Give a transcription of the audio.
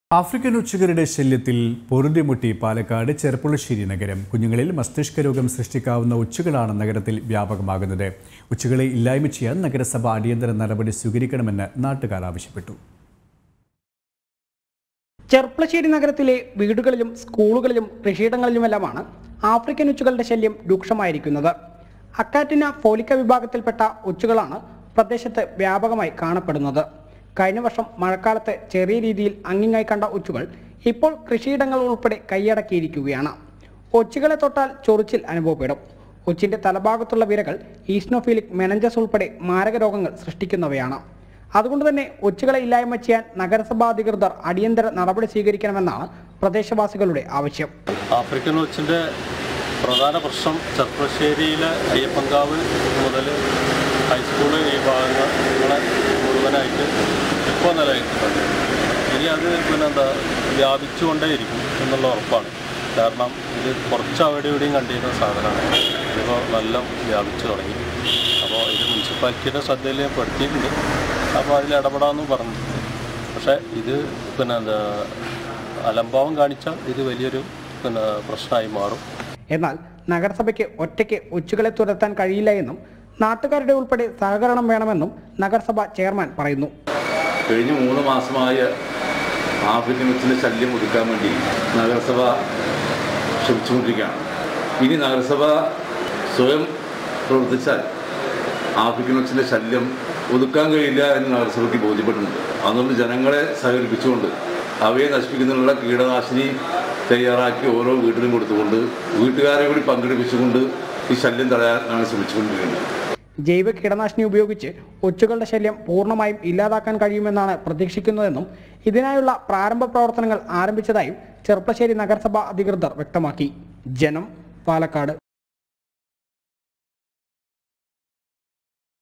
African ഉച്ചകരുടെ ശല്യത്തിൽ പൊറുതിമുട്ടി പാലക്കാട് ചെർപ്പുളശ്ശേരി നഗരം കുഞ്ഞുങ്ങളിൽ മസ്തിഷ്ക രോഗം സൃഷ്ടിക്കാവുന്ന ഉച്ചകളാണ് നഗരത്തിൽ വ്യാപകമാകുന്നത് ഉച്ചകളെ ഇല്ലായ്മ ചെയ്യാൻ നഗരസഭ അടിയന്തര നടപടി സ്വീകരിക്കണമെന്ന് നാട്ടുകാർ ആവശ്യപ്പെട്ടു ചെർപ്പളശ്ശേരി നഗരത്തിലെ വീടുകളിലും സ്കൂളുകളിലും കൃഷിയിടങ്ങളിലുമെല്ലാമാണ് ആഫ്രിക്കൻ ഉച്ചുകളുടെ ശല്യം രൂക്ഷമായിരിക്കുന്നത് അക്കാറ്റിന ഫോലിക്ക വിഭാഗത്തിൽപ്പെട്ട ഉച്ചുകളാണ് പ്രദേശത്ത് വ്യാപകമായി കാണപ്പെടുന്നത് കഴിഞ്ഞ വർഷം മഴക്കാലത്ത് ചെറിയ രീതിയിൽ അങ്ങിങ്ങായി കണ്ട ഉച്ചുകൾ ഇപ്പോൾ കൃഷിയിടങ്ങൾ ഉൾപ്പെടെ കൈയടക്കിയിരിക്കുകയാണ് ഒച്ചുകളെ തൊട്ടാൽ ചൊറിച്ചിൽ അനുഭവപ്പെടും ഒച്ചിന്റെ തലഭാഗത്തുള്ള വിരകൾ ഈസ്നോഫീലിക് മെനഞ്ചസ് ഉൾപ്പെടെ മാരക രോഗങ്ങൾ സൃഷ്ടിക്കുന്നവയാണ് അതുകൊണ്ട് തന്നെ ഒച്ചുകളെ ഇല്ലായ്മ ചെയ്യാൻ നഗരസഭാ അധികൃതർ അടിയന്തര നടപടി സ്വീകരിക്കണമെന്നാണ് പ്രദേശവാസികളുടെ ആവശ്യം ആഫ്രിക്കൻ ഒച്ചിൻ്റെ പ്രധാന പ്രശ്നം ചെർപ്പശ്ശേരിയിലെ അയ്യപ്പൻകാവ് മുതൽ ഹൈസ്കൂൾ ഈ ഭാഗങ്ങളെ മുഴുവനായിട്ട് ഇപ്പോൾ നിലനിൽക്കുന്നുണ്ട് ഇനി അത് പിന്നെ എന്താ വ്യാപിച്ചുകൊണ്ടേയിരിക്കും എന്നുള്ള ഉറപ്പാണ് കാരണം ഇത് കുറച്ച് അവിടെ ഇവിടെയും കണ്ടിരുന്ന സാധനമാണ് ഇതിപ്പോൾ നല്ല വ്യാപിച്ചു തുടങ്ങി അപ്പോൾ ഇത് മുനിസിപ്പാലിറ്റിയുടെ ശ്രദ്ധയിൽ ഞാൻ പെടുത്തിയിട്ടുണ്ട് അപ്പോൾ അതിൽ ഇടപെടാമെന്നും പറഞ്ഞിട്ടുണ്ട് പക്ഷേ ഇത് പിന്നെ എന്താ അലംഭാവം കാണിച്ചാൽ ഇത് വലിയൊരു പിന്നെ പ്രശ്നമായി മാറും എന്നാൽ നഗരസഭയ്ക്ക് ഒറ്റയ്ക്ക് ഒച്ചുകളെ തുരത്താൻ കഴിയില്ല എന്നും നാട്ടുകാരുടെ ഉൾപ്പെടെ സഹകരണം വേണമെന്നും നഗരസഭ ചെയർമാൻ പറയുന്നു കഴിഞ്ഞ മൂന്ന് മാസമായ ആഫ്രിക്കൻ വെച്ചിൻ്റെ ശല്യം ഒതുക്കാൻ വേണ്ടി നഗരസഭ ശ്രമിച്ചുകൊണ്ടിരിക്കുകയാണ് ഇനി നഗരസഭ സ്വയം പ്രവർത്തിച്ചാൽ ആഫ്രിക്കൻ വെച്ചിൻ്റെ ശല്യം ഒതുക്കാൻ കഴിയില്ല എന്ന് നഗരസഭയ്ക്ക് ബോധ്യപ്പെട്ടിട്ടുണ്ട് അതുകൊണ്ട് ജനങ്ങളെ സഹകരിപ്പിച്ചുകൊണ്ട് അവയെ നശിപ്പിക്കുന്നതിനുള്ള കീടനാശിനി തയ്യാറാക്കി ഓരോ വീട്ടിലും കൊടുത്തുകൊണ്ട് വീട്ടുകാരെ കൂടി പങ്കെടുപ്പിച്ചുകൊണ്ട് ഈ ശല്യം തടയാനാണ് ശ്രമിച്ചുകൊണ്ടിരിക്കുന്നത് ജൈവ കീടനാശിനി ഉപയോഗിച്ച് ഒച്ചുകളുടെ ശല്യം പൂർണ്ണമായും ഇല്ലാതാക്കാൻ കഴിയുമെന്നാണ് പ്രതീക്ഷിക്കുന്നതെന്നും ഇതിനായുള്ള പ്രാരംഭ പ്രവർത്തനങ്ങൾ ആരംഭിച്ചതായും ചെർപ്പശ്ശേരി നഗരസഭ അധികൃതർ വ്യക്തമാക്കി ജനം പാലക്കാട്